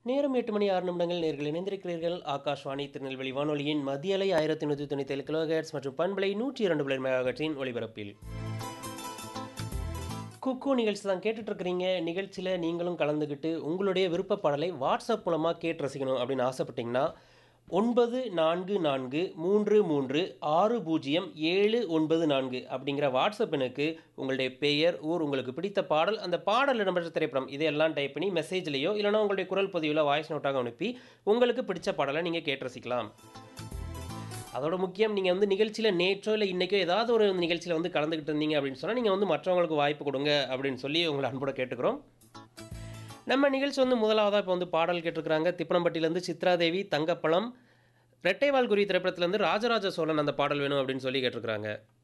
நேரம் எட்டு மணி ஆறு நிமிடங்கள் நேர்கள் இணைந்திருக்கிறீர்கள் ஆகாஷ்வாணி திருநெல்வேலி வானொலியின் மத்திய அலை ஆயிரத்தி நூற்றி தொண்ணூற்றி ஏழு கிலோஹெர்ட்ஸ் மற்றும் பண்பலை நூற்றி இரண்டு பிளர் மெகாஹெர்ட்ஸின் ஒளிபரப்பில் குக்கு நிகழ்ச்சி தான் கேட்டுட்டு இருக்கிறீங்க நிகழ்ச்சியில் நீங்களும் கலந்துக்கிட்டு உங்களுடைய விருப்ப பாடலை வாட்ஸ்அப் மூலமாக கேட்டு ரசிக்கணும் அப்படின்னு ஆசைப்பட்டீங்கன்னா ஒன்பது நான்கு நான்கு மூன்று மூன்று ஆறு பூஜ்ஜியம் ஏழு ஒன்பது நான்கு அப்படிங்கிற வாட்ஸ்அப் எண்ணுக்கு உங்களுடைய பெயர் ஊர் உங்களுக்கு பிடித்த பாடல் அந்த பாடல் இடம்பெற்ற திரைப்படம் இதையெல்லாம் டைப் பண்ணி மெசேஜ்லேயோ இல்லைனா உங்களுடைய குரல் பதிவில் வாய்ஸ் நோட்டாக அனுப்பி உங்களுக்கு பிடிச்ச பாடலை நீங்கள் கேட்டு ரசிக்கலாம் அதோட முக்கியம் நீங்கள் வந்து நிகழ்ச்சியில் நேற்றோ இல்லை இன்றைக்கோ ஏதாவது ஒரு நிகழ்ச்சியில் வந்து கலந்துக்கிட்டு இருந்தீங்க அப்படின்னு சொன்னால் நீங்கள் வந்து மற்றவங்களுக்கு வாய்ப்பு கொடுங்க அப்படின்னு சொல்லி உங்களை அன்போட கேட்டுக்கிறோம் நம்ம நிகழ்ச்சி வந்து முதலாவதாக இப்போ வந்து பாடல் கேட்டிருக்கிறாங்க திப்பனம்பட்டியிலேருந்து சித்ராதேவி தங்கப்பழம் ரெட்டைவால் குறி திரைப்படத்துலேருந்து ராஜராஜ சோழன் அந்த பாடல் வேணும் அப்படின்னு சொல்லி கேட்டிருக்கிறாங்க